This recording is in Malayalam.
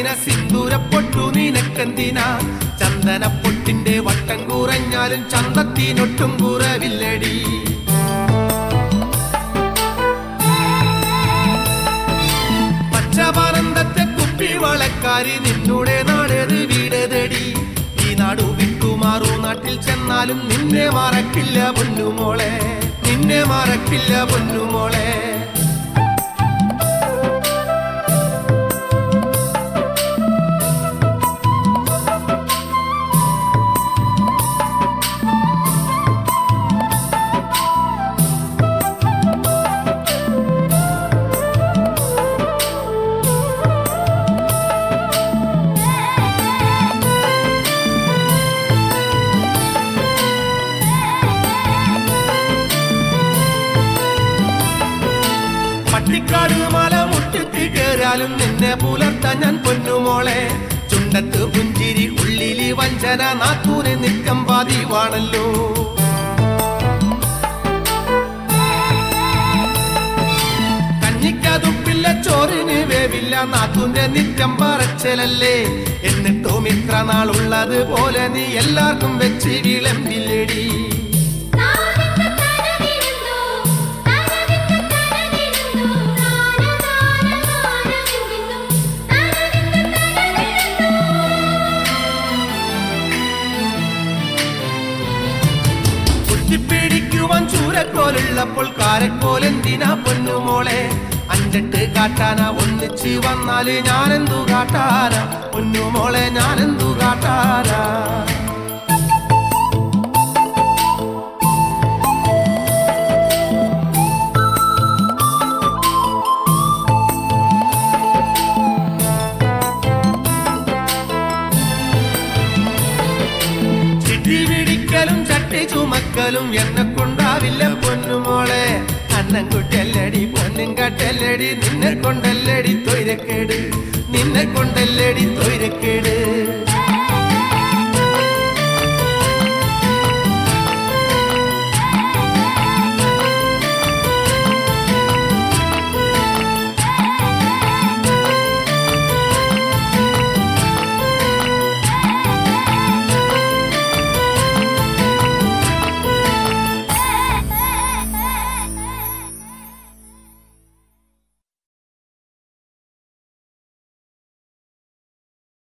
എന്തിന സിന്ദൂര പൊട്ടു നിനക്കെന്തിന ചന്ദന പൊട്ടിന്റെ വട്ടം കുറഞ്ഞാലും ചന്തത്തിനൊട്ടും കുറവില്ലടി പച്ചപരന്തത്തെ കുപ്പി വളക്കാരി നിന്നൂടെ നാടേത് വീടേതടി ഈ നാടു വിട്ടുമാറു നാട്ടിൽ ചെന്നാലും നിന്നെ മറക്കില്ല പൊന്നുമോളെ നിന്നെ മറക്കില്ല പൊന്നുമോളെ പട്ടിക്കാട് മല മുറ്റത്തി കേറാലും നിന്നെ പുലർത്താൻ ഞാൻ പൊന്നുമോളെ ചുണ്ടത്ത് പുഞ്ചിരി ഉള്ളിലി വഞ്ചന നാത്തൂനെ നിക്കം പതിവാണല്ലോ കഞ്ഞിക്കതുപ്പില്ല ചോറിന് വേവില്ല നാത്തൂന്റെ നിത്യം പറച്ചലല്ലേ എന്നിട്ടും ഇത്ര നാളുള്ളത് പോലെ നീ എല്ലാവർക്കും വെച്ച് വിളമ്പില്ലടി താനന്ദ തനവിരുന്നു തനവിന്ദ തനവിരുന്നു താന താന താനവിരുന്നു തനവിന്ദ തനവിരുന്നു കുത്തിപ്പിടിക്കുവാൻ ചൂരക്കോലുള്ളപ്പോൾ കാരക്കോലെന്തിനാ പൊന്നുമോളെ അഞ്ചെട്ട് കാട്ടാന ഒന്നിച്ച് വന്നാല് ഞാനെന്തു കാട്ടാന പൊന്നുമോളെ ഞാനെന്തു കാട്ടാന ചിട്ടി പിടിക്കലും ചട്ടി ചുമക്കലും എന്നെ കൊണ്ടാവില്ല പൊന്നുമോളെ അന്നം കുട്ടല്ലടി പൊന്നും കട്ടല്ലടി നിന്നെ കൊണ്ടല്ലടി തൊയിരക്കേട് നിന്നെ കൊണ്ടല്ലടി തൊയിരക്കേട്